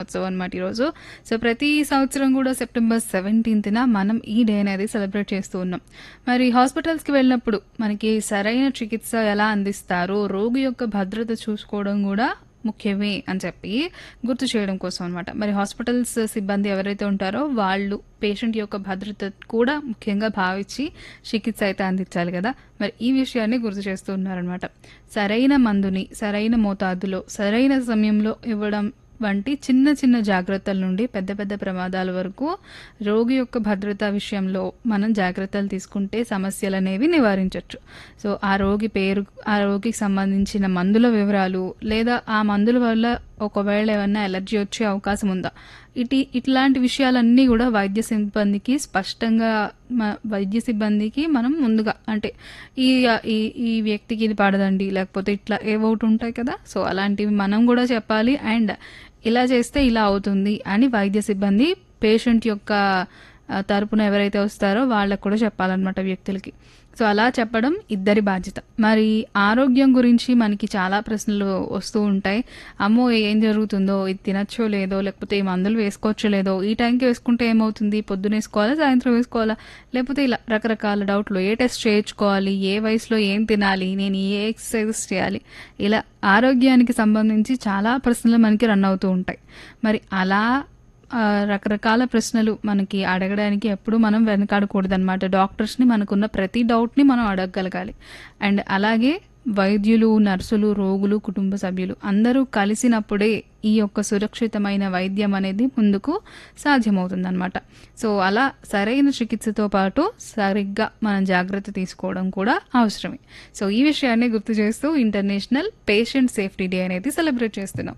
దినోత్సవం అనమాట ఈరోజు సో ప్రతి సంవత్సరం కూడా సెప్టెంబర్ సెవెంటీన్త్న మనం ఈ డే అనేది సెలబ్రేట్ చేస్తూ ఉన్నాం మరి హాస్పిటల్స్కి వెళ్ళినప్పుడు మనకి సరైన చికిత్స ఎలా అందిస్తారో రోగి యొక్క భద్రత చూసుకోవడం కూడా ముఖ్యమే అని చెప్పి గుర్తు చేయడం కోసం అనమాట మరి హాస్పిటల్స్ సిబ్బంది ఎవరైతే ఉంటారో వాళ్ళు పేషెంట్ యొక్క భద్రత కూడా ముఖ్యంగా భావించి చికిత్స అయితే అందించాలి కదా మరి ఈ విషయాన్ని గుర్తు చేస్తూ ఉన్నారనమాట సరైన మందుని సరైన మోతాదులో సరైన సమయంలో ఇవ్వడం వంటి చిన్న చిన్న జాగ్రత్తల నుండి పెద్ద పెద్ద ప్రమాదాల వరకు రోగి యొక్క భద్రత విషయంలో మనం జాగ్రత్తలు తీసుకుంటే సమస్యలు అనేవి నివారించవచ్చు సో ఆ రోగి పేరు ఆ రోగికి సంబంధించిన మందుల వివరాలు లేదా ఆ మందుల వల్ల ఒకవేళ ఏమన్నా ఎలర్జీ వచ్చే అవకాశం ఉందా ఇటు ఇట్లాంటి విషయాలన్నీ కూడా వైద్య సిబ్బందికి స్పష్టంగా మ- వైద్య సిబ్బందికి మనం ముందుగా అంటే ఈ ఈ ఈ వ్యక్తికి ఇది పడదండి లేకపోతే ఇట్లా ఏవో ఒకటి ఉంటాయి కదా సో అలాంటివి మనం కూడా చెప్పాలి అండ్ ఇలా చేస్తే ఇలా అవుతుంది అని వైద్య సిబ్బంది పేషెంట్ యొక్క ఆ, తరపున ఎవరైతే వస్తారో వాళ్ళకు కూడా చెప్పాలన్నమాట వ్యక్తులకి సో అలా చెప్పడం ఇద్దరి బాధ్యత మరి ఆరోగ్యం గురించి మనకి చాలా ప్రశ్నలు వస్తూ ఉంటాయి అమ్మో ఏం జరుగుతుందో ఇది తినచ్చో లేదో లేకపోతే ఈ మందులు వేసుకోవచ్చో లేదో ఈ టైంకి వేసుకుంటే ఏమవుతుంది పొద్దున వేసుకోవాలా సాయంత్రం వేసుకోవాలా లేకపోతే ఇలా రకరకాల డౌట్లు ఏ టెస్ట్ చేయించుకోవాలి ఏ వయసులో ఏం తినాలి నేను ఏ ఎక్సర్సైజెస్ చేయాలి ఇలా ఆరోగ్యానికి సంబంధించి చాలా ప్రశ్నలు మనకి రన్ అవుతూ ఉంటాయి మరి అలా ఆ, రకరకాల ప్రశ్నలు మనకి అడగడానికి ఎప్పుడు మనం వెనకాడకూడదు అనమాట డాక్టర్స్ని మనకున్న ప్రతి డౌట్ని మనం అడగగలగాలి అండ్ అలాగే వైద్యులు నర్సులు రోగులు కుటుంబ సభ్యులు అందరూ కలిసినప్పుడే ఈ యొక్క సురక్షితమైన వైద్యం అనేది ముందుకు సాధ్యమవుతుందన్నమాట సో అలా సరైన చికిత్సతో పాటు సరిగ్గా మనం జాగ్రత్త తీసుకోవడం కూడా అవసరమే సో ఈ విషయాన్ని గుర్తు చేస్తూ ఇంటర్నేషనల్ పేషెంట్ సేఫ్టీ డే అనేది సెలబ్రేట్ చేస్తున్నాం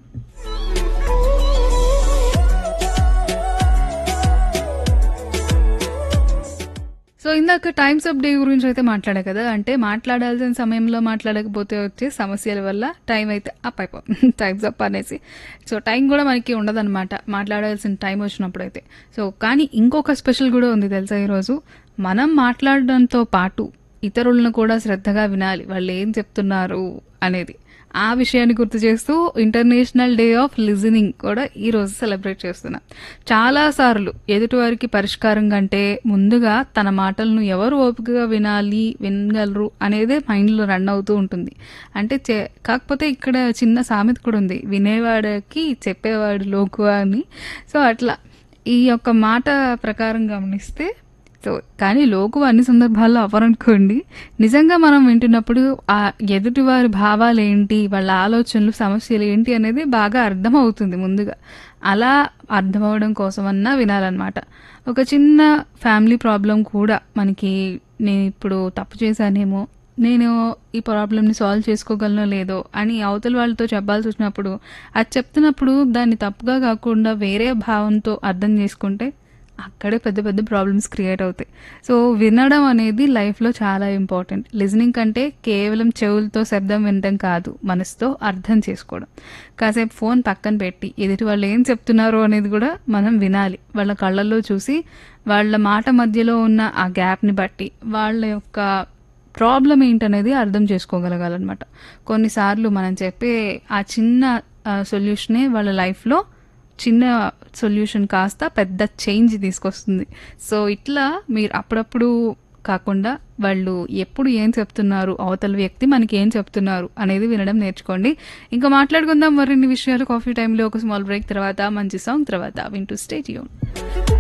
సో ఇందాక టైమ్స్ ఆఫ్ డే గురించి అయితే మాట్లాడా కదా అంటే మాట్లాడాల్సిన సమయంలో మాట్లాడకపోతే వచ్చే సమస్యల వల్ల టైం అయితే అప్ అయిపోతుంది టైమ్స్ అప్ అనేసి సో టైం కూడా మనకి ఉండదన్నమాట మాట్లాడాల్సిన టైం వచ్చినప్పుడు అయితే సో కానీ ఇంకొక స్పెషల్ కూడా ఉంది తెలుసా ఈరోజు మనం మాట్లాడడంతో పాటు ఇతరులను కూడా శ్రద్ధగా వినాలి వాళ్ళు ఏం చెప్తున్నారు అనేది ఆ విషయాన్ని గుర్తు చేస్తూ ఇంటర్నేషనల్ డే ఆఫ్ లిజనింగ్ కూడా ఈ రోజు సెలబ్రేట్ చేస్తున్నాం చాలా సార్లు ఎదుటివారికి పరిష్కారం కంటే ముందుగా తన మాటలను ఎవరు ఓపికగా వినాలి వినగలరు అనేదే మైండ్లో రన్ అవుతూ ఉంటుంది అంటే చే- కాకపోతే ఇక్కడ చిన్న సామెత కూడా ఉంది వినేవాడికి చెప్పేవాడు లోకువా అని సో అట్లా ఈ యొక్క మాట ప్రకారం గమనిస్తే సో కానీ లోకు అన్ని సందర్భాల్లో అవ్వరనుకోండి నిజంగా మనం వింటున్నప్పుడు ఆ ఎదుటివారి భావాలు ఏంటి వాళ్ళ ఆలోచనలు సమస్యలు ఏంటి అనేది బాగా అర్థం అవుతుంది ముందుగా అలా అర్థం అవడం కోసమన్నా వినాలన్నమాట ఒక చిన్న ఫ్యామిలీ ప్రాబ్లం కూడా మనకి నేను ఇప్పుడు తప్పు చేశానేమో నేను ఈ ప్రాబ్లమ్ని సాల్వ్ చేసుకోగలనో లేదో అని అవతల వాళ్ళతో చెప్పాల్సి వచ్చినప్పుడు అది చెప్తున్నప్పుడు దాన్ని తప్పుగా కాకుండా వేరే భావంతో అర్థం చేసుకుంటే అక్కడే పెద్ద పెద్ద ప్రాబ్లమ్స్ క్రియేట్ అవుతాయి సో వినడం అనేది లైఫ్లో చాలా ఇంపార్టెంట్ లిజనింగ్ కంటే కేవలం చెవులతో శబ్దం వినడం కాదు మనసుతో అర్థం చేసుకోవడం కాసేపు ఫోన్ పక్కన పెట్టి ఎదుటి వాళ్ళు ఏం చెప్తున్నారో అనేది కూడా మనం వినాలి వాళ్ళ కళ్ళల్లో చూసి వాళ్ళ మాట మధ్యలో ఉన్న ఆ గ్యాప్ని బట్టి వాళ్ళ యొక్క ప్రాబ్లం ఏంటనేది అర్థం చేసుకోగలగాలన్నమాట కొన్నిసార్లు మనం చెప్పే ఆ చిన్న సొల్యూషనే వాళ్ళ లైఫ్లో చిన్న సొల్యూషన్ కాస్త పెద్ద చేంజ్ తీసుకొస్తుంది సో ఇట్లా మీరు అప్పుడప్పుడు కాకుండా వాళ్ళు ఎప్పుడు ఏం చెప్తున్నారు అవతల వ్యక్తి మనకి ఏం చెప్తున్నారు అనేది వినడం నేర్చుకోండి ఇంకా మాట్లాడుకుందాం మరిన్ని విషయాలు కాఫీ టైంలో ఒక స్మాల్ బ్రేక్ తర్వాత మంచి సాంగ్ తర్వాత వింటూ స్టేట్ యూన్